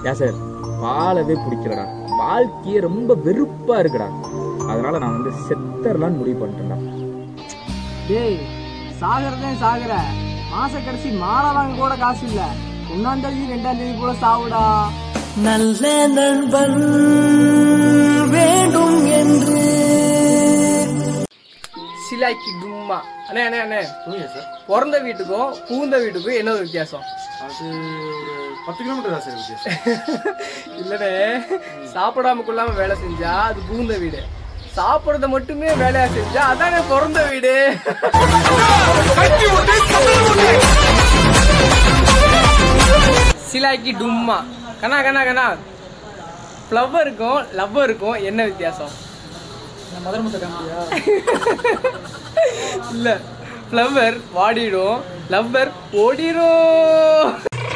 ஏன் சார் வாழவே பிடிக்கலடா வாழ்க்கையே ரொம்ப வெறுப்பா இருக்குடா அதனால நான் வந்து செத்தரலான்னு முடிவு பண்ணிட்டேன்டா டேய் சாகிறதே சாகுற மாச கடைசி மாலை வாங்க கூட காசு இல்ல ஒன்னாம் தேதி ரெண்டாம் தேதி கூட சாவுடா நல்ல நண்பன் வேண்டும் என்று சிலாக்கி டும்மா அண்ணே அண்ணே அண்ணே பிறந்த வீட்டுக்கும் பூந்த வீட்டுக்கும் என்ன ஒரு வித்தியாசம் அது ஒரு பத்து கிலோமீட்டர் தான் சார் வித்தியாசம் இல்லடே சாப்பிடாம கொள்ளாம வேலை செஞ்சா அது பூந்த வீடு சாப்பிடுறத மட்டுமே வேலையா செஞ்சா அதானே பிறந்த வீடு சிலாக்கி டும்மா கண்ணா கண்ணா கண்ணா ஃப்ளவருக்கும் லவ்வருக்கும் என்ன வித்தியாசம் இல்ல ஃப்ளவர் வாடிடும் லவ்வர் ஓடிடும்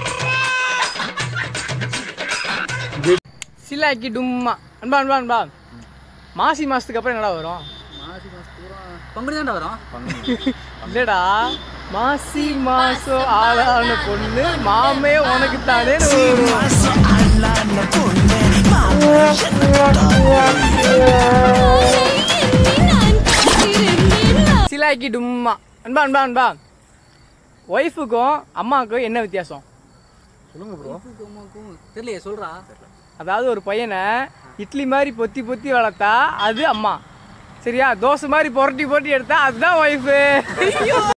சிலாக்கி டும்மா அன்பா அன்பா அன்பா மாசி மாசத்துக்கு அப்புறம் என்னடா வரும் பங்குனி தான்டா வரும் இல்லடா மாசி மாசம் ஆளான பொண்ணு மாமே உனக்கு தானே சிலாக்கி டும்மா அன்பா அன்பா அன்பா ஒய்ஃபுக்கும் அம்மாவுக்கும் என்ன வித்தியாசம் தெரியலையே சொல்றா அதாவது ஒரு பையனை இட்லி மாதிரி பொத்தி பொத்தி வளர்த்தா அது அம்மா சரியா தோசை மாதிரி புரட்டி புரட்டி எடுத்தா அதுதான் ஒய்ஃபு